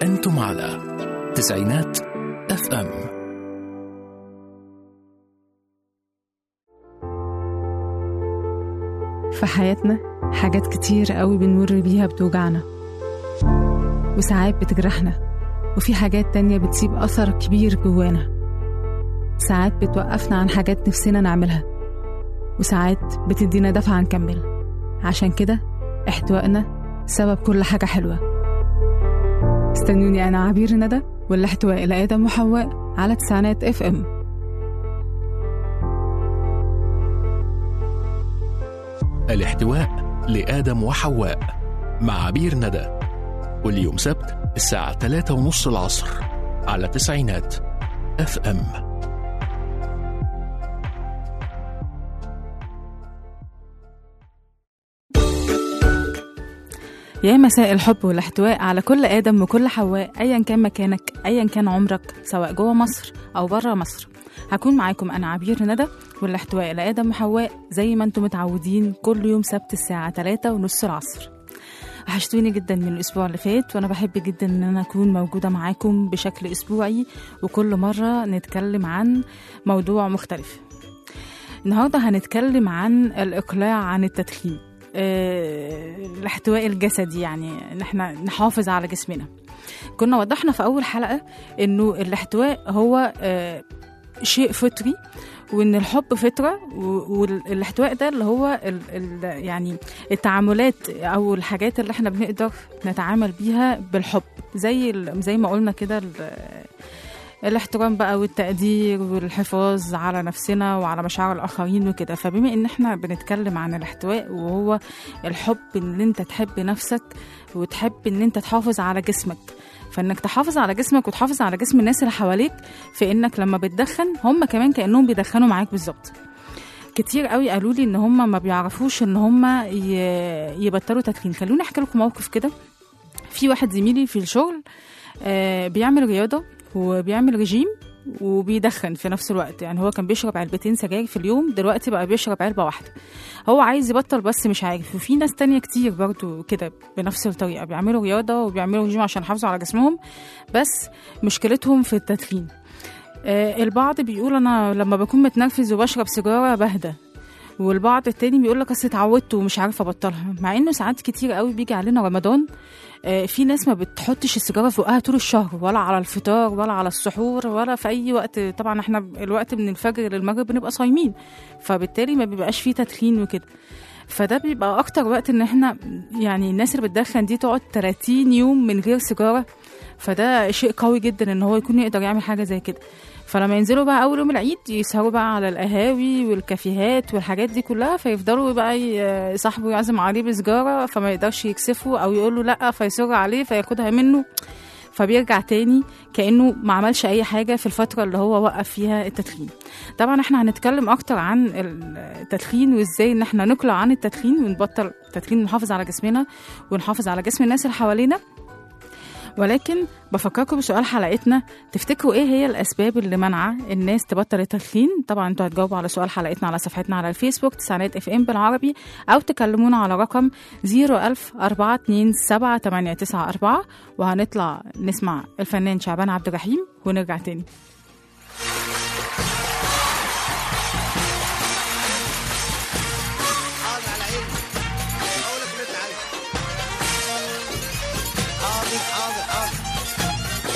أنتم على تسعينات اف ام في حياتنا حاجات كتير قوي بنمر بيها بتوجعنا وساعات بتجرحنا وفي حاجات تانية بتسيب أثر كبير جوانا ساعات بتوقفنا عن حاجات نفسنا نعملها وساعات بتدينا دفعة نكمل عشان كده احتوائنا سبب كل حاجة حلوة استنوني أنا عبير ندى والاحتواء لآدم وحواء على تسعينات اف ام الاحتواء لآدم وحواء مع عبير ندى واليوم سبت الساعة 3 ونص العصر على تسعينات اف ام يا مساء الحب والاحتواء على كل آدم وكل حواء أيا كان مكانك أيا كان عمرك سواء جوه مصر أو بره مصر هكون معاكم أنا عبير ندى والاحتواء لآدم وحواء زي ما انتم متعودين كل يوم سبت الساعة 3 ونص العصر وحشتوني جدا من الأسبوع اللي فات وأنا بحب جدا إن أنا أكون موجودة معاكم بشكل أسبوعي وكل مرة نتكلم عن موضوع مختلف النهاردة هنتكلم عن الإقلاع عن التدخين آه، الاحتواء الجسدي يعني ان احنا نحافظ على جسمنا كنا وضحنا في اول حلقه انه الاحتواء هو آه، شيء فطري وان الحب فطره و- والاحتواء ده اللي هو ال ال يعني التعاملات او الحاجات اللي احنا بنقدر نتعامل بيها بالحب زي ال- زي ما قلنا كده ال- الاحترام بقى والتقدير والحفاظ على نفسنا وعلى مشاعر الآخرين وكده فبما إن احنا بنتكلم عن الاحتواء وهو الحب إن أنت تحب نفسك وتحب إن أنت تحافظ على جسمك فإنك تحافظ على جسمك وتحافظ على جسم الناس اللي حواليك في إنك لما بتدخن هم كمان كأنهم بيدخنوا معاك بالظبط كتير قوي قالوا لي ان هم ما بيعرفوش ان هم ي- يبطلوا تدخين خلوني احكي لكم موقف كده في واحد زميلي في الشغل آه، بيعمل رياضه وبيعمل رجيم وبيدخن في نفس الوقت يعني هو كان بيشرب علبتين سجاير في اليوم دلوقتي بقى بيشرب علبة واحدة هو عايز يبطل بس مش عارف وفي ناس تانية كتير برضو كده بنفس الطريقة بيعملوا رياضة وبيعملوا رجيم عشان يحافظوا على جسمهم بس مشكلتهم في التدخين آه، البعض بيقول انا لما بكون متنرفز وبشرب سيجاره بهدى والبعض التاني بيقول لك اصل اتعودت ومش عارفه ابطلها مع انه ساعات كتير قوي بيجي علينا رمضان آه، في ناس ما بتحطش السيجاره في بقها طول الشهر ولا على الفطار ولا على السحور ولا في اي وقت طبعا احنا الوقت من الفجر للمغرب بنبقى صايمين فبالتالي ما بيبقاش فيه تدخين وكده فده بيبقى اكتر وقت ان احنا يعني الناس اللي بتدخن دي تقعد 30 يوم من غير سيجاره فده شيء قوي جدا ان هو يكون يقدر يعمل حاجه زي كده فلما ينزلوا بقى اول يوم العيد يسهروا بقى على القهاوي والكافيهات والحاجات دي كلها فيفضلوا بقى ي- صاحبه يعزم عليه بسجاره فما يقدرش يكسفه او يقول له لا فيصر عليه فياخدها منه فبيرجع تاني كانه ما عملش اي حاجه في الفتره اللي هو وقف فيها التدخين طبعا احنا هنتكلم اكتر عن التدخين وازاي ان احنا نقلع عن التدخين ونبطل التدخين ونحافظ على جسمنا ونحافظ على جسم الناس اللي حوالينا ولكن بفكركم بسؤال حلقتنا تفتكروا ايه هي الاسباب اللي منع الناس تبطل التدخين طبعا انتوا هتجاوبوا على سؤال حلقتنا على صفحتنا على الفيسبوك تسعينات اف ام بالعربي او تكلمونا على رقم 01000 427 وهنطلع نسمع الفنان شعبان عبد الرحيم ونرجع تاني حاضر على عيني اقول لك اللي انت عايزه حاضر حاضر حاضر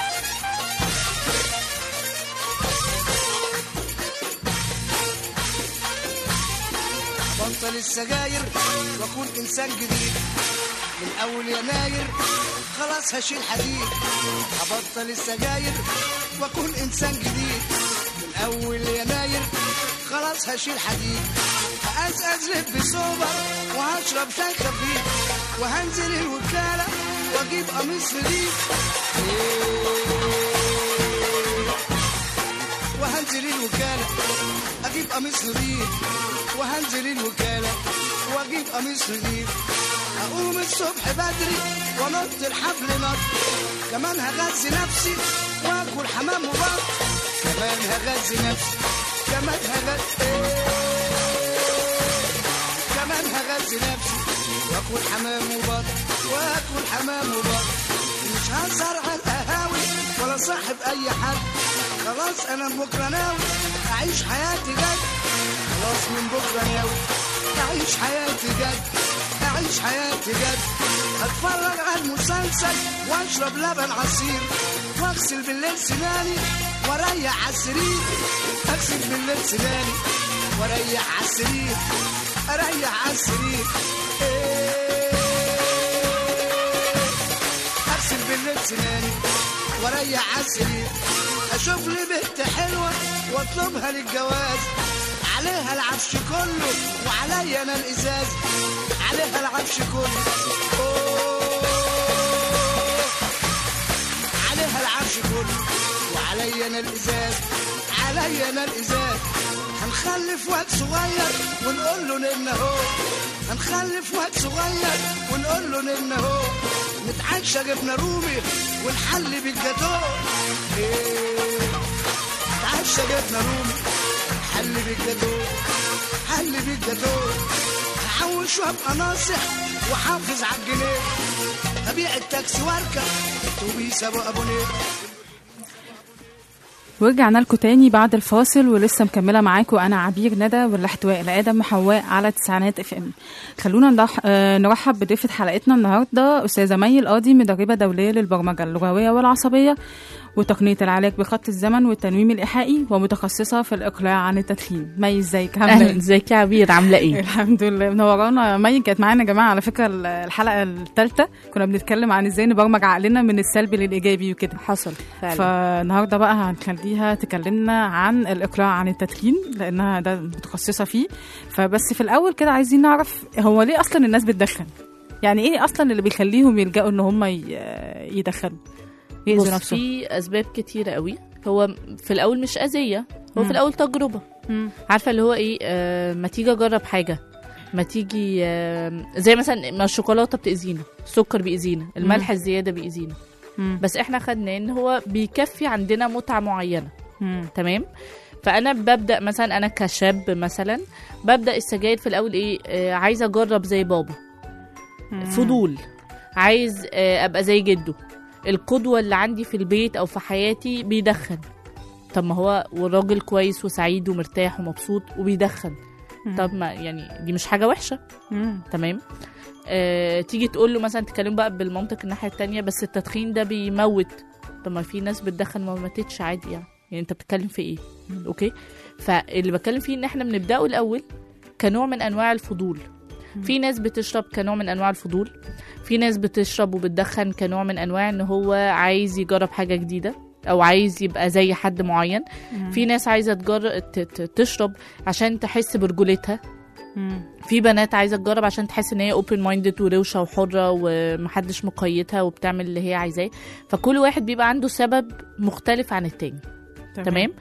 بطل السجاير واكون انسان جديد من اول يناير خلاص هشيل حديد هبطل السجاير واكون انسان جديد من اول يناير خلاص هشيل حديد هأزأز لب سوبر وهشرب شاي خفيف وهنزل الوكالة واجيب قميص نضيف وهنزل الوكالة أجيب قميص نضيف وهنزل الوكالة وأجيب قميص نضيف أقوم الصبح بدري وأنط الحبل نط كمان هغذي نفسي وآكل حمام وبط كمان هغذي نفسي كمان هغذي كمان هغذي نفسي واكل حمام وبط واكل حمام وبط مش اسهر على القهاوي ولا صاحب اي حد خلاص انا من بكره ناوي اعيش حياتي جد خلاص من بكره ناوي اعيش حياتي جد اعيش حياتي جد اتفرج على المسلسل واشرب لبن عصير واغسل بالليل سناني واريح على السرير اغسل بالليل سناني واريح على السرير اريح على السرير اغسل بالليل سناني واريح على السرير اشوف لي بنت حلوه واطلبها للجواز عليها العفش كله وعليا انا الازاز عليها العفش كله أوه. عليها العفش كله وعليا انا الازاز عليا انا الازاز هنخلف واد صغير ونقول له نن اهو هنخلف واد صغير ونقول له نن اهو نتعشى جبنه رومي ونحلي بالجاتوه إيه. نتعشى جبنه رومي حل بالجاتوه حل بالجاتوه هحوش وابقى ناصح وحافظ على الجنيه ابيع التاكسي واركب اتوبيس ابو ابو نيل ورجعنا لكم تاني بعد الفاصل ولسه مكمله معاكم انا عبير ندى والاحتواء لادم وحواء على تسعينات اف ام خلونا نرح... آه، نرحب بضيفه حلقتنا النهارده استاذه مي القاضي مدربه دوليه للبرمجه اللغويه والعصبيه وتقنيه العلاج بخط الزمن والتنويم الايحائي ومتخصصه في الاقلاع عن التدخين مي ازيك عامله اهلا إيه؟ ازيك يا عبير عامله ايه الحمد لله منورانا مي كانت معانا يا جماعه على فكره الحلقه الثالثه كنا بنتكلم عن ازاي نبرمج عقلنا من السلبي للايجابي وكده حصل فعلا فالنهارده بقى هنخليها تكلمنا عن الاقلاع عن التدخين لانها ده متخصصه فيه فبس في الاول كده عايزين نعرف هو ليه اصلا الناس بتدخن يعني ايه اصلا اللي بيخليهم يلجأوا ان هم ي- يدخنوا يأذوا بص نفسهم في اسباب كتيره قوي هو في الاول مش اذيه هو مم. في الاول تجربه مم. عارفه اللي هو ايه آه ما تيجي اجرب حاجه ما تيجي آه زي مثلا ما الشوكولاته بتاذينا السكر بيأذينا الملح الزياده بيأذينا مم. بس احنا خدناه ان هو بيكفي عندنا متعه معينه مم. تمام فانا ببدا مثلا انا كشاب مثلا ببدا السجاير في الاول ايه آه عايزه اجرب زي بابا فضول عايز آه، ابقى زي جده القدوه اللي عندي في البيت او في حياتي بيدخن طب ما هو والراجل كويس وسعيد ومرتاح ومبسوط وبيدخن طب ما يعني دي مش حاجه وحشه مم. تمام آه، تيجي تقول له مثلا تكلم بقى بالمنطق الناحيه التانية بس التدخين ده بيموت طب ما في ناس بتدخن ما ماتتش عادي يعني يعني انت بتتكلم في ايه اوكي فاللي بتكلم فيه ان احنا بنبداه الاول كنوع من انواع الفضول في ناس بتشرب كنوع من انواع الفضول في ناس بتشرب وبتدخن كنوع من انواع ان هو عايز يجرب حاجه جديده او عايز يبقى زي حد معين في ناس عايزه تجرب ت- ت- تشرب عشان تحس برجولتها مم. في بنات عايزه تجرب عشان تحس ان هي اوبن مايندد وروشه وحره ومحدش مقيدها وبتعمل اللي هي عايزاه فكل واحد بيبقى عنده سبب مختلف عن التاني تمام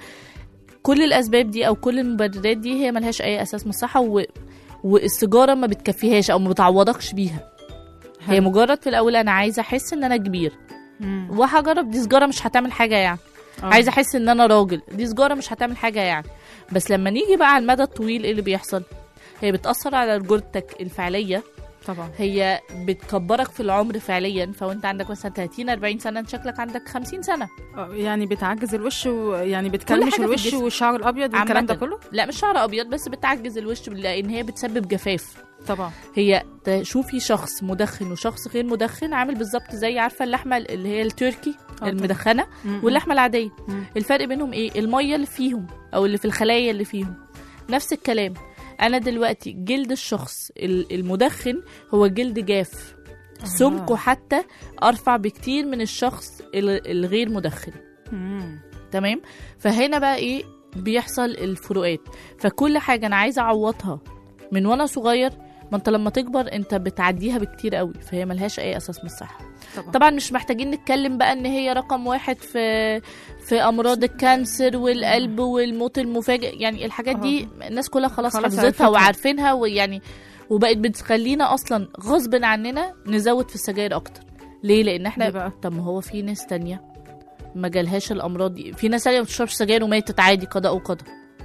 كل الاسباب دي او كل المبررات دي هي ملهاش اي اساس من الصحه و... والسيجاره ما بتكفيهاش او ما بتعوضكش بيها هي حلو. مجرد في الاول انا عايزه احس ان انا كبير مم. وهجرب دي سيجاره مش هتعمل حاجه يعني آه. عايزه احس ان انا راجل دي سيجاره مش هتعمل حاجه يعني بس لما نيجي بقى على المدى الطويل ايه اللي بيحصل هي بتاثر على رجولتك الفعليه طبعا هي بتكبرك في العمر فعليا فوانت عندك مثلا 30 40 سنه انت شكلك عندك 50 سنه آه، يعني بتعجز الوش ويعني بتكلمش حاجة في الوش الجسم. والشعر الابيض والكلام ده عامةً. كله لا مش شعر ابيض بس بتعجز الوش لان هي بتسبب جفاف طبعا هي تشوفي شخص مدخن وشخص غير مدخن عامل بالظبط زي عارفه اللحمه اللي هي التركي آه، المدخنه مم. واللحمه العاديه مم. الفرق بينهم ايه الميه اللي فيهم او اللي في الخلايا اللي فيهم نفس الكلام انا دلوقتي جلد الشخص ال- المدخن هو جلد جاف سمكه حتى ارفع بكتير من الشخص ال- الغير مدخن مم. تمام فهنا بقى ايه بيحصل الفروقات فكل حاجه انا عايزه اعوضها من وانا صغير ما انت لما تكبر انت بتعديها بكتير قوي فهي ملهاش اي اساس من الصحه طبعا طبعا مش محتاجين نتكلم بقى ان هي رقم واحد في في امراض الكانسر والقلب والموت المفاجئ يعني الحاجات دي الناس كلها خلاص, خلاص حفظتها عرفتها. وعارفينها ويعني وبقت بتخلينا اصلا غصب عننا نزود في السجاير اكتر ليه لان ليه احنا بقى؟ طب ما هو في ناس تانية ما جالهاش الامراض دي في ناس تانية ما بتشربش سجاير وماتت عادي قضاء وقدر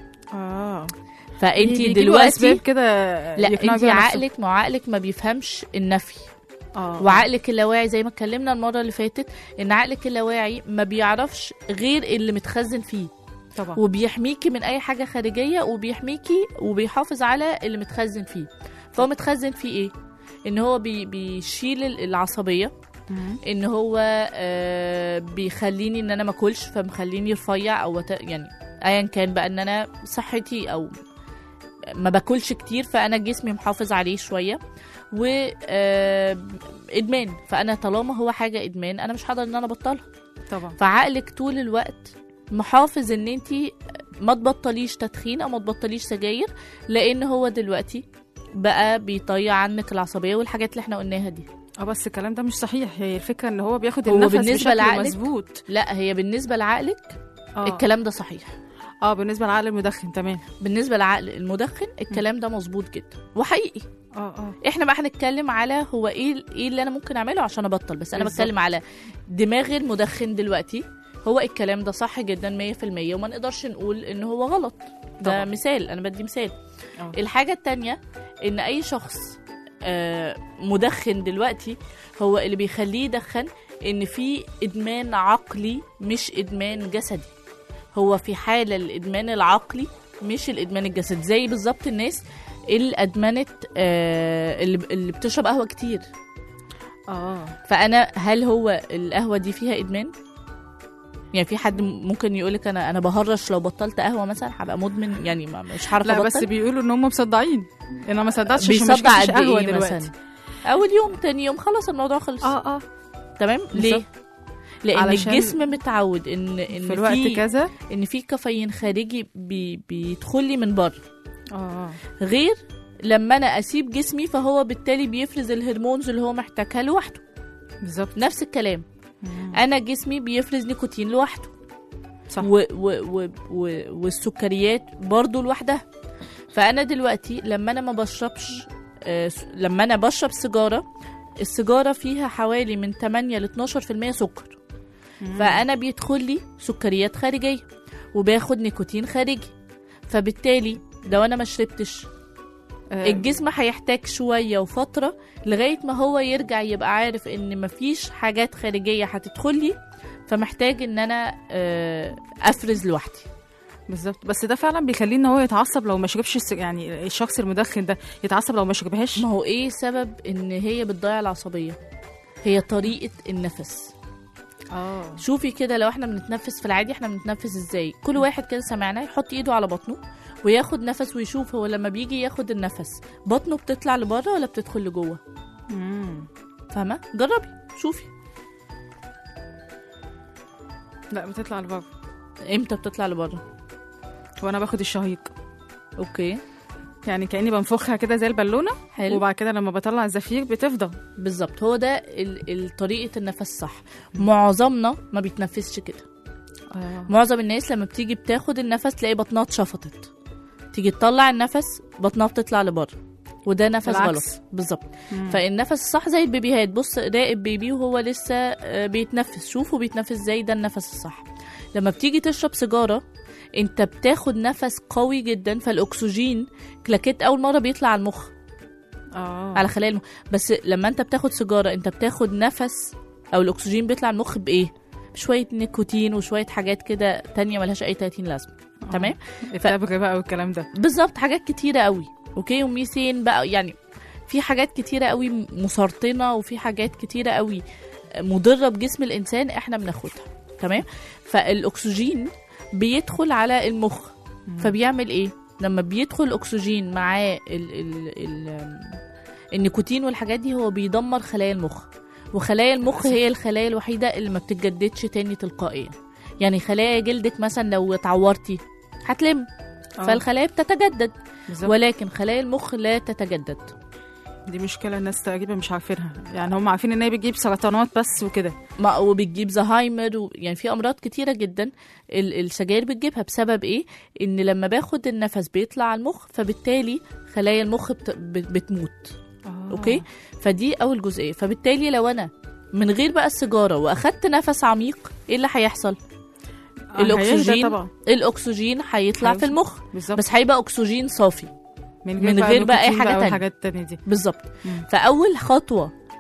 اه فانت بيجيبوا دلوقتي اسباب كده لا يقنعوا انت بيها نفسهم. عقلك ما هو عقلك ما بيفهمش النفي اه وعقلك اللاواعي زي ما اتكلمنا المره اللي فاتت ان عقلك اللاواعي ما بيعرفش غير اللي متخزن فيه طبعا وبيحميكي من اي حاجه خارجيه وبيحميكي وبيحافظ على اللي متخزن فيه فهو متخزن فيه ايه ان هو بي بيشيل ال- العصبيه مم. ان هو آه بيخليني ان انا ما اكلش فمخليني رفيع او وت- يعني ايا كان بقى ان انا صحتي او ما باكلش كتير فانا جسمي محافظ عليه شويه و آه، ادمان فانا طالما هو حاجه ادمان انا مش هقدر ان انا ابطلها طبعا فعقلك طول الوقت محافظ ان انت ما تبطليش تدخين او ما تبطليش سجاير لان هو دلوقتي بقى بيضيع عنك العصبيه والحاجات اللي احنا قلناها دي اه بس الكلام ده مش صحيح هي الفكره ان هو بياخد هو النفس بالنسبة بشكل لعقلك مظبوط لا هي بالنسبه لعقلك اه الكلام ده صحيح اه بالنسبه للعقل المدخن تمام بالنسبه لعقل المدخن الكلام ده مظبوط جدا وحقيقي اه اه احنا بقى هنتكلم على هو ايه ايه اللي انا ممكن اعمله عشان ابطل بس انا بالظبط. بتكلم على دماغ المدخن دلوقتي هو الكلام ده صح جدا 100% وما نقدرش نقول ان هو غلط ده طبعا. مثال انا بدي مثال آه. الحاجه التانية ان اي شخص آه، مدخن دلوقتي هو اللي بيخليه يدخن ان في ادمان عقلي مش ادمان جسدي هو في حاله الادمان العقلي مش الادمان الجسدي زي بالظبط الناس اللي ادمنت آه، اللي اللي بتشرب قهوه كتير اه فانا هل هو القهوه دي فيها ادمان يعني في حد ممكن يقولك انا انا بهرش لو بطلت قهوه مثلا هبقى مدمن يعني ما- مش هعرف لا ابطل بس بيقولوا ان هم مصدعين انا ما صدقتش عشان ما بيصدع شربتش قد قهوه ايه دلوقتي مثلا اول يوم تاني يوم خلاص الموضوع خلص اه اه تمام ليه بالظبط. لان علشان الجسم متعود ان ان في الوقت في كذا ان في كافيين خارجي بي بيدخل لي من بره اه غير لما انا اسيب جسمي فهو بالتالي بيفرز الهرمونز اللي هو محتاجها لوحده بالظبط نفس الكلام انا جسمي بيفرز نيكوتين لوحده صح و و و و والسكريات برضو لوحدها فانا دلوقتي لما انا ما بشربش آه، س- لما انا بشرب سيجاره السيجاره فيها حوالي من 8 ل 12% سكر فانا بيدخل لي سكريات خارجيه وباخد نيكوتين خارجي فبالتالي لو انا ما شربتش آه، الجسم هيحتاج شويه وفتره لغايه ما هو يرجع يبقى عارف ان مفيش حاجات خارجيه هتدخل لي فمحتاج ان انا آه، افرز لوحدي بالظبط بس ده فعلا بيخليه ان هو يتعصب لو ما شربش الس- يعني الشخص المدخن ده يتعصب لو ما شربهاش ما هو ايه سبب ان هي بتضيع العصبيه هي طريقه النفس اه شوفي كده لو احنا بنتنفس في العادي احنا بنتنفس ازاي كل واحد كده سمعنا يحط ايده على بطنه وياخد نفس ويشوف هو لما بيجي ياخد النفس بطنه بتطلع لبره ولا بتدخل لجوه مم. فاهمه جربي شوفي لا بتطلع لبره امتى بتطلع لبره وانا باخد الشهيق اوكي يعني كاني بنفخها كده زي البالونه حلو وبعد كده لما بطلع الزفير بتفضل بالظبط هو ده ال- ال- طريقه النفس صح معظمنا ما بيتنفسش كده اه معظم الناس لما بتيجي بتاخد النفس تلاقي بطنها اتشفطت تيجي تطلع النفس بطنها بتطلع لبره وده نفس بالعكس. غلط بالظبط فالنفس الصح زي البيبيهات بص راقب بيبي وهو لسه آه، بيتنفس شوفه بيتنفس ازاي ده النفس الصح لما بتيجي تشرب سيجاره انت بتاخد نفس قوي جدا فالاكسجين كلاكيت اول مره بيطلع على المخ اه على خلايا المخ بس لما انت بتاخد سيجاره انت بتاخد نفس او الاكسجين بيطلع المخ بايه بشويه نيكوتين وشويه حاجات كده تانية ملهاش اي 30 لازمه تمام التبغ بقى والكلام ده بالظبط حاجات كتيره قوي اوكي وميثين بقى يعني في حاجات كتيره قوي مسرطنه وفي حاجات كتيره قوي مضره بجسم الانسان احنا بناخدها تمام فالاكسجين بيدخل على المخ فبيعمل ايه لما بيدخل الاكسجين معاه ال ال ال النيكوتين والحاجات دي هو بيدمر خلايا المخ وخلايا المخ هي الخلايا الوحيده اللي ما بتتجددش تاني تلقائيا يعني خلايا جلدك مثلا لو اتعورتي هتلم آه. فالخلايا بتتجدد بالظبط ولكن خلايا المخ لا تتجدد دي مشكله الناس تقريبا مش عارفينها يعني هم عارفين ان هي بتجيب سرطانات بس وكده ما وبتجيب زهايمر و... يعني في امراض كتيره جدا ال- السجاير بتجيبها بسبب ايه ان لما باخد النفس بيطلع على المخ فبالتالي خلايا المخ بت... بت- بتموت آه. اوكي فدي اول جزئيه فبالتالي لو انا من غير بقى السيجاره واخدت نفس عميق ايه اللي هيحصل آه، هيهدى الاكسجين طبعا الاكسجين هيطلع في هيوصل. المخ بالظبط بس هيبقى اكسجين صافي من من غير بقى أي النيكوتين حاجة تانية. والحاجات التانية دي بالظبط مم. فاول خطوه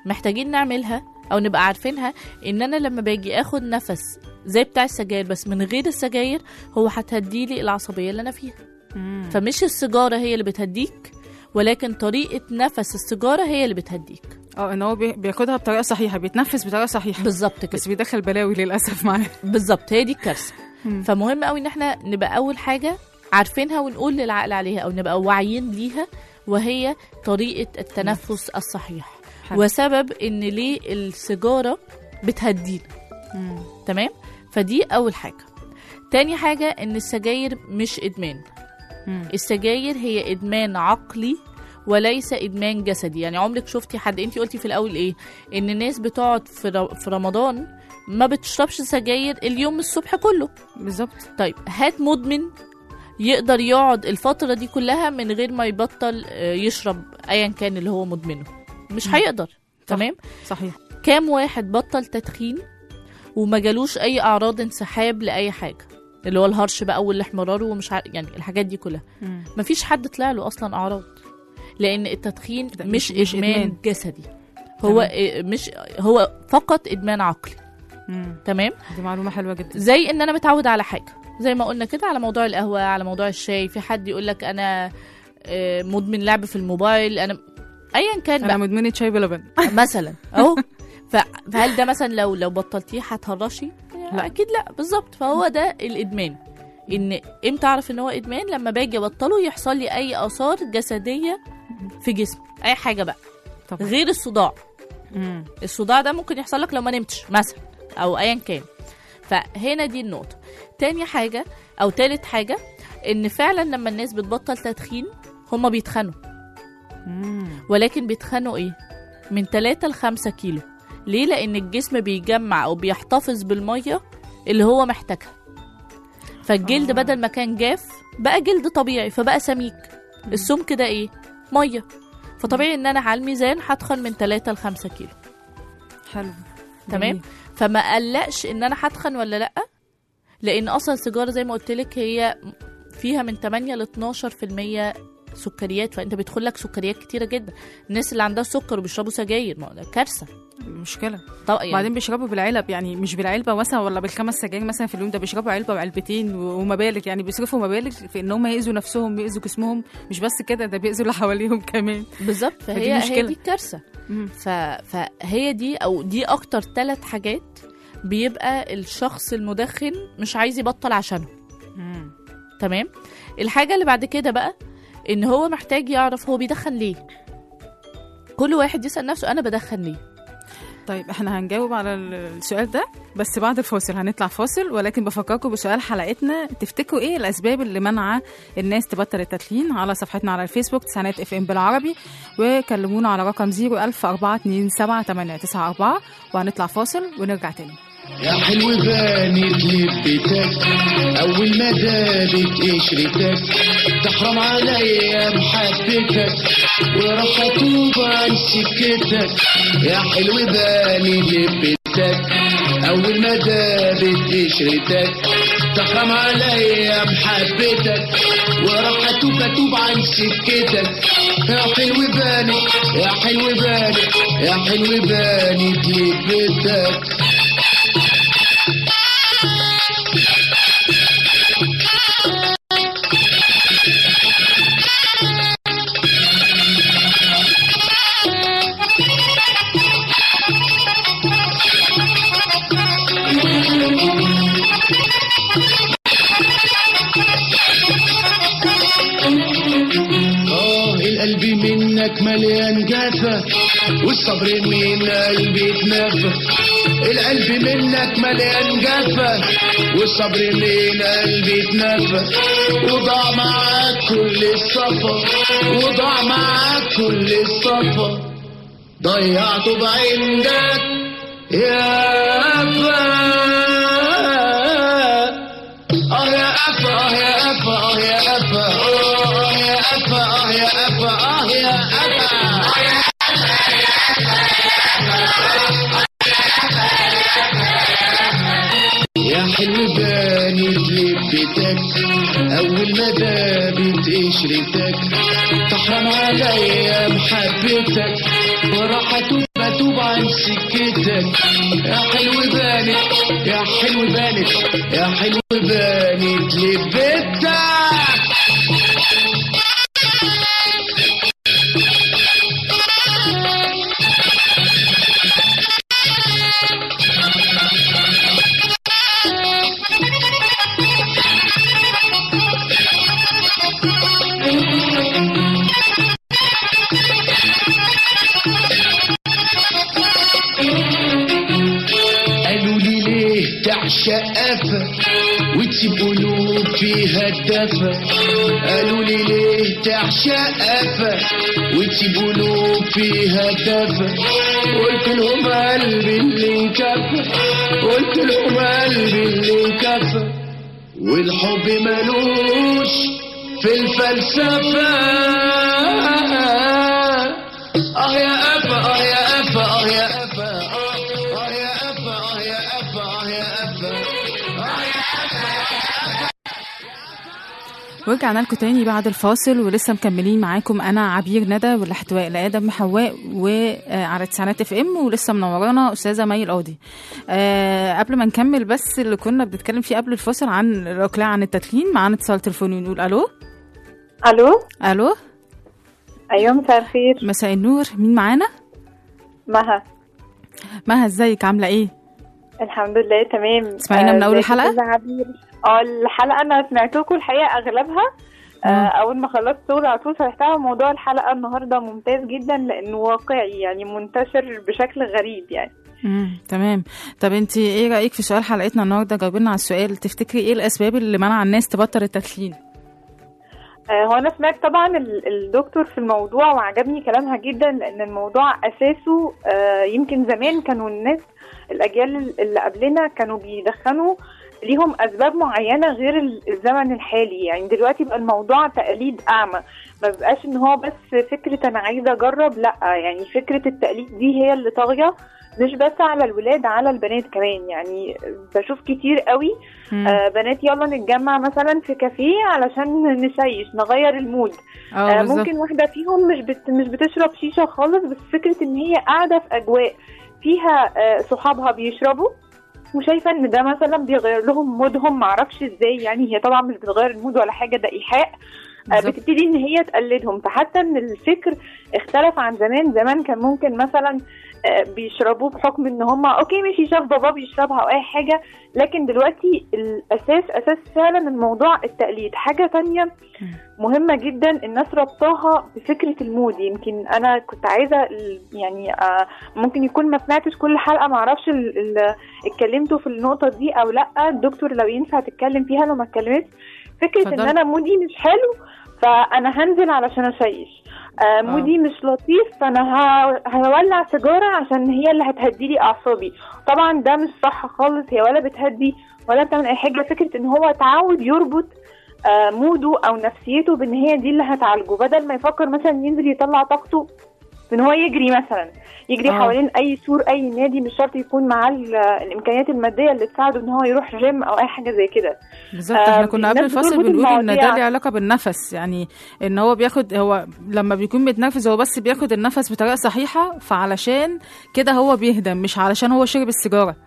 محتاجين نعملها او نبقى عارفينها ان انا لما باجي اخد نفس زي بتاع السجاير بس من غير السجاير هو هتهديلي العصبيه اللي انا فيها مم. فمش السيجاره هي اللي بتهديك ولكن طريقه نفس السيجاره هي اللي بتهديك اه ان هو بي- بياخدها بطريقه صحيحه بيتنفس بطريقه صحيحه بالظبط كده بس بيدخل بلاوي للاسف معاه بالظبط هي دي الكارثه مم. فمهم قوي ان احنا نبقى اول حاجه عارفينها ونقول للعقل عليها او نبقى واعيين ليها وهي طريقه التنفس الصحيح حلو. وسبب ان ليه السيجاره بتهدينا مم. تمام فدي اول حاجه تاني حاجه ان السجاير مش ادمان مم. السجاير هي ادمان عقلي وليس ادمان جسدي يعني عمرك شفتي حد انت قلتي في الاول ايه ان الناس بتقعد في ر- في رمضان ما بتشربش سجاير اليوم الصبح كله بالظبط طيب هات مدمن يقدر يقعد الفترة دي كلها من غير ما يبطل آه، يشرب ايا كان اللي هو مدمنه مش هيقدر تمام صحيح كام واحد بطل تدخين وما جالوش اي اعراض انسحاب لاي حاجه اللي هو الهرش بقى والاحمرار ومش عارف يعني الحاجات دي كلها مم. مفيش حد طلع له اصلا اعراض لان التدخين ده مش, مش- مش ادمان إدمان. جسدي هو إيه، مش هو فقط ادمان عقلي مم. تمام دي معلومه حلوه جدا زي ان انا متعود على حاجه زي ما قلنا كده على موضوع القهوه على موضوع الشاي في حد يقول لك انا آه، مدمن لعب في الموبايل انا ايا كان انا بقى مدمنه شاي بلبن مثلا اهو ف- فهل ده مثلا لو لو بطلتيه هتهرشي لا. لا. اكيد لا بالظبط فهو ده الادمان ان امتى اعرف ان هو ادمان لما باجي ابطله يحصل لي اي اثار جسديه في جسمي اي حاجه بقى طبعا غير الصداع مم. الصداع ده ممكن يحصل لك لو ما نمتش مثلا او ايا كان فهنا دي النقطه تاني حاجه او تالت حاجه ان فعلا لما الناس بتبطل تدخين هما بيتخنوا مم. ولكن بيتخنوا ايه من 3 ل 5 كيلو ليه لان الجسم بيجمع او بيحتفظ بالميه اللي هو محتاجها فالجلد آه. آه. بدل ما كان جاف بقى جلد طبيعي فبقى سميك السمك ده ايه ميه فطبيعي ان انا على الميزان هتخن من 3 ل 5 كيلو حلو تمام جميل. فما قلقش ان انا هتخن ولا لا لان اصلا السيجاره زي ما قلت لك هي فيها من 8 ل 12% سكريات فانت بيدخل لك سكريات كتيره جدا الناس اللي عندها سكر وبيشربوا سجاير ما هو ده كارثه مشكله طبعا يعني وبعدين بيشربوا بالعلب يعني مش بالعلبه مثلا ولا بالخمس سجاير مثلا في اليوم ده بيشربوا علبه وعلبتين و- ومبالغ يعني بيصرفوا مبالغ في ان هم يأذوا نفسهم يأذوا جسمهم مش بس كده ده بيأذوا اللي حواليهم كمان بالظبط فدي فهي هي مشكلة. دي الكارثه مم. ف... فهي دي او دي اكتر ثلاث حاجات بيبقى الشخص المدخن مش عايز يبطل عشانه مم. تمام الحاجه اللي بعد كده بقى ان هو محتاج يعرف هو بيدخن ليه كل واحد يسأل نفسه انا بدخن ليه طيب احنا هنجاوب على ال- السؤال ده بس بعد الفاصل هنطلع فاصل ولكن بفكركم بسؤال حلقتنا تفتكروا ايه الاسباب اللي منع الناس تبطل التدخين على صفحتنا على الفيسبوك تسعينات اف ام بالعربي وكلمونا على رقم 010427894 وهنطلع فاصل ونرجع تاني يا حلو بانت لبتك اول ما دابت قشرتك تحرم عليا محبتك وراح اتوب عن سكتك يا حلو بانت لبتك اول ما دابت قشرتك تحرم عليا محبتك وراح اتوب اتوب عن سكتك يا حلو بانت يا حلو بانت يا حلو بانت لبتك آه القلب منك مليان جافة والصبر من قلبي اتنفى القلب منك مليان جافة والصبر من قلبي اتنفى وضاع معاك كل الصفا وضاع معاك كل الصفا ضيعته بعندك يا أبا اه يا أفا اه يا أفا اه يا أفا اه يا أفا اه يا أفا اه يا أفا يا حلو بانت لبتك أول ما دابت قشرتك تحرم عليا محبتك وراح أتوب اتوب عن سكتك يا حلو بانت يا حلو بانت يا حلو بانت لبيتك قالوا لي ليه تعشق قفا وتسيب قلوب فيها الدفا قالوا لي ليه تعشق قفا وتسيب قلوب فيها الدفا قلت لهم قلبي اللي انكفى قلت لهم قلبي اللي انكفى والحب ملوش في الفلسفة اه يا أفا اه يا أفا اه يا أفا اه آه يا أفا اه يا أفا اه يا أفا اه يا ورجعنا لكم تاني بعد الفاصل ولسه مكملين معاكم انا عبير ندى والاحتواء لادم حواء وعلى تسعينات اف ام ولسه منورانا استاذه مي القاضي آه قبل ما نكمل بس اللي كنا بنتكلم فيه قبل الفاصل عن الاقلاع عن التدخين معانا اتصال تليفوني ونقول الو الو الو ايوه مساء الخير مساء النور مين معانا مها مها ازيك عامله ايه الحمد لله تمام تسمعينا من آه، أول ازيك يا الحلقة؟ أستاذة عبير اه الحلقه انا سمعتكم الحقيقه اغلبها آه، مم. اول ما خلصت شغل على طول فتحتها موضوع الحلقه النهارده ممتاز جدا لانه واقعي يعني منتشر بشكل غريب يعني امم تمام طب انت ايه رايك في سؤال حلقتنا النهارده جاوبنا على السؤال تفتكري ايه الاسباب اللي منع الناس تبطل التدخين آه، هو انا سمعت طبعا ال- الدكتور في الموضوع وعجبني كلامها جدا لان الموضوع اساسه آه، يمكن زمان كانوا الناس الاجيال اللي قبلنا كانوا بيدخنوا ليهم اسباب معينه غير ال- الزمن الحالي يعني دلوقتي بقى الموضوع تقليد اعمى ما بقاش ان هو بس فكره انا عايزه اجرب لا يعني فكره التقليد دي هي اللي طاغيه مش بس على الولاد على البنات كمان يعني بشوف كتير قوي مم. آه بنات يلا نتجمع مثلا في كافيه علشان نسيش نغير المود اه آه بالظبط ممكن واحدة فيهم مش بت مش بتشرب شيشة خالص بس فكرة ان هي قاعدة في اجواء فيها آه صحابها بيشربوا وشايفة ان ده مثلا بيغير لهم مودهم معرفش ازاي يعني هي طبعا مش بتغير المود ولا حاجة ده ايحاء آه بالظبط. بتبتدي ان هي تقلدهم فحتى ان الفكر اختلف عن زمان زمان كان ممكن مثلا آه، بيشربوه بحكم ان هم اوكي ماشي شاف بابا بيشربها او اي حاجه لكن دلوقتي الاساس اساس فعلا الموضوع التقليد حاجه تانية مهمه جدا الناس ربطاها بفكره المود يمكن انا كنت عايزه ال- يعني آه، ممكن يكون ما سمعتش كل حلقه ما اعرفش ال- ال- اتكلمتوا في النقطه دي او لا الدكتور لو ينفع تتكلم فيها لو ما اتكلمتش فكره ان اتفضلي. انا مودي مش حلو فانا هنزل علشان اشيش آه مودي مش لطيف فانا ه- هولع سيجاره عشان هي اللي هتهدي لي اعصابي طبعا ده مش صح خالص هي ولا بتهدي ولا بتعمل اي حاجه فكره ان هو اتعود يربط آه موده او نفسيته بان هي دي اللي هتعالجه بدل ما يفكر مثلا ينزل يطلع طاقته في ان هو يجري مثلا يجري آه. حوالين اي سور اي نادي مش شرط يكون معاه ال- الامكانيات الماديه اللي تساعده ان هو يروح جيم او اي حاجه زي كده بالظبط آه، احنا كنا قبل الناس الفصل بتربط بنقول ان ده المواضيع. ليه علاقه بالنفس يعني ان هو بياخد هو لما بيكون بيتنفس هو بس بياخد النفس بطريقه صحيحه فعلشان كده هو بيهدى مش علشان هو شرب السيجاره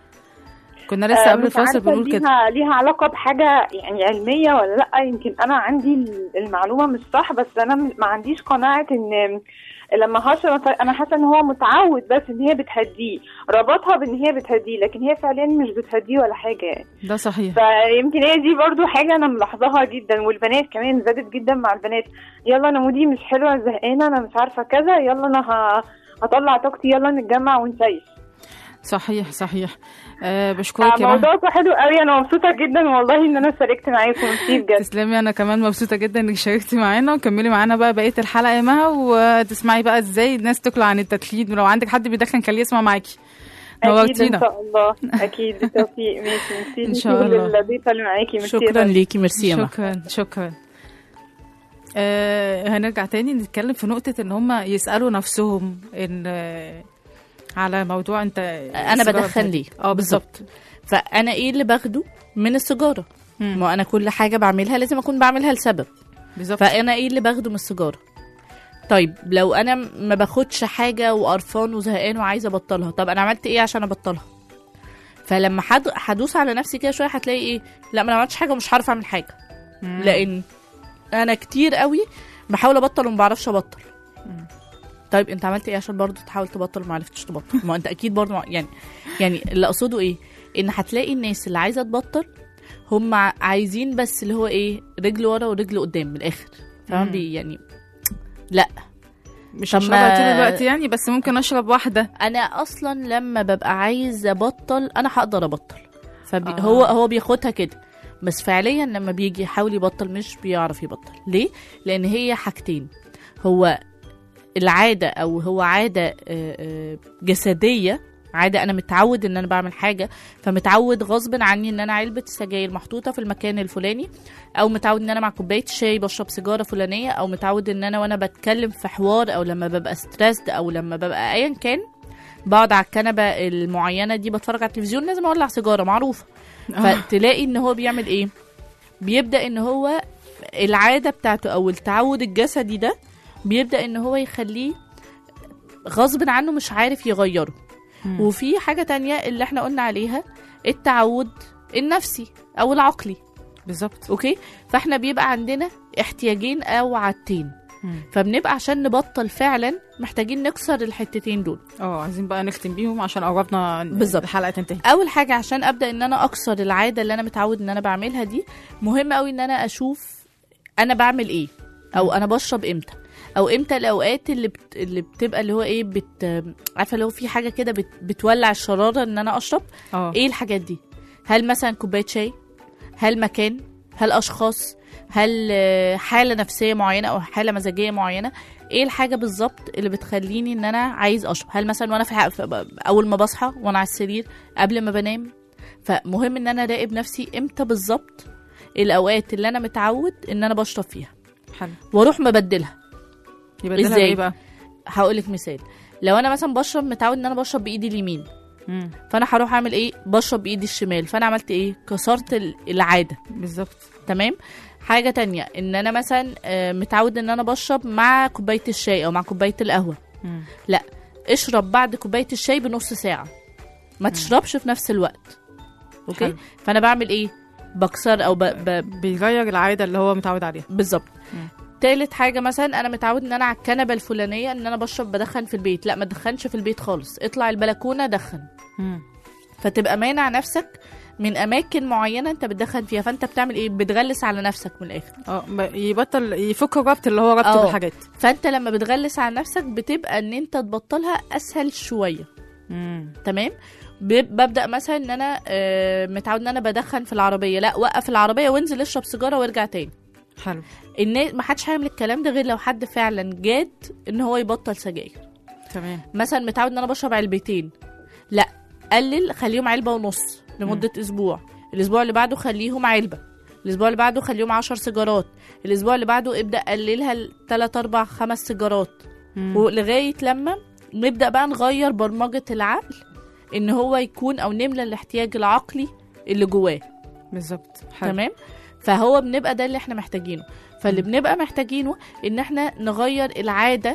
كنا لسه آه، قبل مش الفصل عارفة بنقول كده ليها ليها علاقه بحاجه يعني علميه ولا لا يمكن انا عندي ال- المعلومه مش صح بس انا م- ما عنديش قناعه ان لما هشرب مثلاً انا حاسه ان هو متعود بس ان هي بتهديه ربطها بان هي بتهديه لكن هي فعليا مش بتهديه ولا حاجه يعني ده صحيح فيمكن هي دي برضو حاجه انا ملاحظاها جدا والبنات كمان زادت جدا مع البنات يلا انا مودي مش حلوه زهقانه انا مش عارفه كذا يلا انا ه- هطلع طاقتي يلا نتجمع ونسيش صحيح صحيح أه بشكرك يا مها. موضوع حلو قوي انا مبسوطه جدا والله ان انا شاركت معاكم ميرسي بجد تسلمي انا كمان مبسوطه جدا انك شاركتي معانا وكملي معانا بقى بقيه الحلقه يا مها وتسمعي بقى ازاي الناس تقلع عن التدخين ولو عندك حد بيدخن خليه يسمع معاكي اكيد ان نورتينا شاء الله اكيد بالتوفيق ماشي ميرسي إن شاء ميرسي الله. للضيفه اللي معاكي ميرسي يا شكرا فندم. ليكي ميرسي يا مها. شكرا شكرا آه هنرجع تاني نتكلم في نقطة ان هم يسألوا نفسهم ان آه على موضوع انت انا السيجارة بدخن بتاعتك. ليه اه بالظبط فانا ايه اللي باخده من السيجاره مم. ما انا كل حاجه بعملها لازم اكون بعملها لسبب بالظبط فانا ايه اللي باخده من السيجاره طيب لو انا ما باخدش حاجه وقرفان وزهقان وعايزه ابطلها طب انا عملت ايه عشان ابطلها فلما حد هدوس على نفسي كده شويه هتلاقي ايه لا ما انا عملتش حاجه ومش هعرف اعمل حاجه لان انا كتير قوي بحاول ابطل وما بعرفش ابطل طيب انت عملت ايه عشان برضو تحاول تبطل وما عرفتش تبطل ما انت اكيد برضو ما- يعني يعني اللي اقصده ايه ان هتلاقي الناس اللي عايزه تبطل هم ع- عايزين بس اللي هو ايه رجل ورا ورجل قدام من الاخر فاهم مم. بي يعني لا مش طب هشربها ما- طول الوقت يعني بس ممكن اشرب واحده انا اصلا لما ببقى عايز ابطل انا هقدر ابطل فبي آه. آه. هو هو بياخدها كده بس فعليا لما بيجي يحاول يبطل مش بيعرف يبطل ليه لان هي حاجتين هو العاده او هو عاده آه، آه، جسديه عاده انا متعود ان انا بعمل حاجه فمتعود غصب عني ان انا علبه السجاير محطوطه في المكان الفلاني او متعود ان انا مع كوبايه شاي بشرب سيجاره فلانيه او متعود ان انا وانا بتكلم في حوار او لما ببقى ستريسد او لما ببقى ايا كان بقعد على الكنبه المعينه دي بتفرج على التلفزيون لازم اولع سيجاره معروفه فتلاقي ان هو بيعمل ايه بيبدا ان هو العاده بتاعته او التعود الجسدي ده بيبدا ان هو يخليه غصب عنه مش عارف يغيره مم. وفي حاجه تانية اللي احنا قلنا عليها التعود النفسي او العقلي بالظبط اوكي فاحنا بيبقى عندنا احتياجين او عادتين مم. فبنبقى عشان نبطل فعلا محتاجين نكسر الحتتين دول اه عايزين بقى نختم بيهم عشان قربنا بالظبط. الحلقه تنتهي اول حاجه عشان ابدا ان انا اكسر العاده اللي انا متعود ان انا بعملها دي مهم قوي ان انا اشوف انا بعمل ايه او انا بشرب امتى او امتى الاوقات اللي بت... اللي بتبقى اللي هو ايه بت عارفه لو في حاجه كده بت... بتولع الشراره ان انا اشرب اه ايه الحاجات دي هل مثلا كوبايه شاي هل مكان هل اشخاص هل آه، حاله نفسيه معينه او حاله مزاجيه معينه ايه الحاجه بالظبط اللي بتخليني ان انا عايز اشرب هل مثلا وانا في, ح- في اول ما بصحى وانا على السرير قبل ما بنام فمهم ان انا اراقب نفسي امتى بالظبط الاوقات اللي انا متعود ان انا بشرب فيها حلو واروح مبدلها يبقى إزاي؟ ايه بقى هقول لك مثال لو انا مثلا بشرب متعود ان انا بشرب بايدي اليمين مم. فانا هروح اعمل ايه بشرب بايدي الشمال فانا عملت ايه كسرت ال- العاده بالظبط تمام حاجه تانية ان انا مثلا آه، متعود ان انا بشرب مع كوبايه الشاي او مع كوبايه القهوه مم. لا اشرب بعد كوبايه الشاي بنص ساعه ما تشربش في نفس الوقت اوكي حلو. فانا بعمل ايه بكسر او ب... ب... بيغير العاده اللي هو متعود عليها بالظبط مم. تالت حاجة مثلا أنا متعود إن أنا على الكنبة الفلانية إن أنا بشرب بدخن في البيت لا ما تدخنش في البيت خالص اطلع البلكونة دخن مم. فتبقى مانع نفسك من أماكن معينة أنت بتدخن فيها فأنت بتعمل إيه بتغلس على نفسك من الآخر اه ب- يبطل يفك الربط اللي هو ربط اه. بالحاجات فأنت لما بتغلس على نفسك بتبقى إن أنت تبطلها أسهل شوية مم. تمام ب- ببدا مثلا ان انا آه، متعود ان انا بدخن في العربيه لا وقف العربيه وانزل اشرب سيجاره وارجع تاني حلو الناس ما حدش هيعمل الكلام ده غير لو حد فعلا جاد ان هو يبطل سجاير تمام مثلا متعود ان انا بشرب علبتين لا قلل خليهم علبه ونص لمده اسبوع الاسبوع اللي بعده خليهم علبه الاسبوع اللي بعده خليهم عشر سيجارات الاسبوع اللي بعده ابدا قللها لثلاث اربع خمس سيجارات مم. ولغايه لما نبدا بقى نغير برمجه العقل ان هو يكون او نملى الاحتياج العقلي اللي جواه بالظبط حلو تمام فهو بنبقى ده اللي احنا محتاجينه فاللي بنبقى محتاجينه ان احنا نغير العاده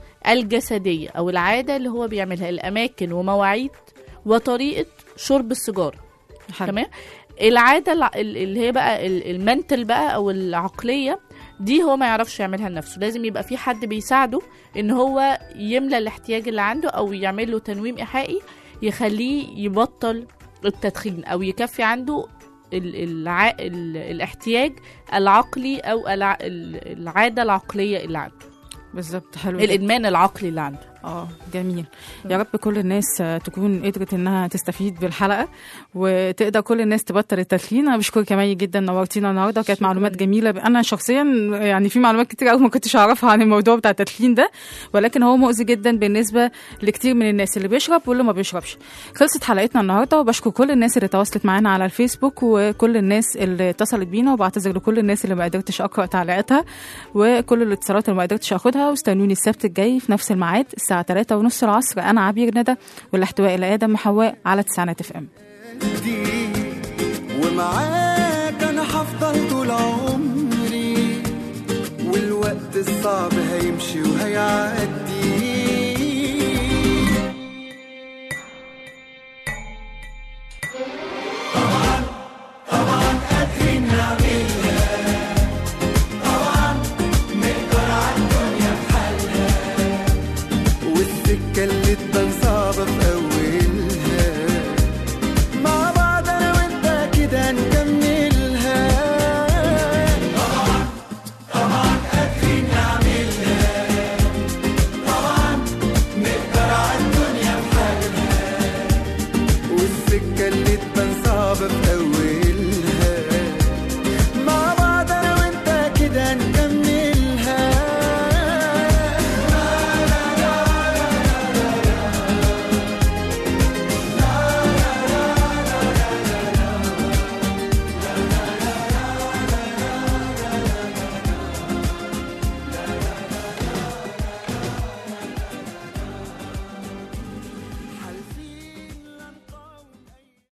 الجسديه او العاده اللي هو بيعملها الاماكن ومواعيد وطريقه شرب السيجاره حلو تمام العاده الع- ال- اللي هي بقى ال- المنتل بقى او العقليه دي هو ما يعرفش يعملها لنفسه لازم يبقى في حد بيساعده ان هو يملى الاحتياج اللي عنده او يعمل له تنويم ايحائي يخليه يبطل التدخين او يكفي عنده ال الع... ال الاحتياج العقلي او الع... ال- العاده العقليه اللي عنده بالظبط حلو جدا. الادمان العقلي اللي عنده اه جميل يا رب كل الناس آه، تكون قدرت انها تستفيد بالحلقه وتقدر كل الناس تبطل التدخين انا بشكرك يا مي جدا نورتينا النهارده وكانت شكراً. معلومات جميله انا شخصيا يعني في معلومات كتير قوي ما كنتش اعرفها عن الموضوع بتاع التدخين ده ولكن هو مؤذي جدا بالنسبه لكتير من الناس اللي بيشرب واللي ما بيشربش خلصت حلقتنا النهارده وبشكر كل الناس اللي تواصلت معانا على الفيسبوك وكل الناس اللي اتصلت بينا وبعتذر لكل الناس اللي ما قدرتش اقرا تعليقاتها وكل الاتصالات اللي ما قدرتش اخدها واستنوني السبت الجاي في نفس الميعاد الساعه 3 ونص العصر انا عبير ندى والاحتواء الى ادم وحواء على تسعينات اف ام دي ومعاك انا هفضل طول عمري والوقت الصعب هيمشي وهيعدي والسكة اللي تبان صعبة في أولها مع بعض أنا وأنت كده نكملها طبعا طبعا قادرين نعملها طبعا نقدر على الدنيا بحالها والسكة اللي تبان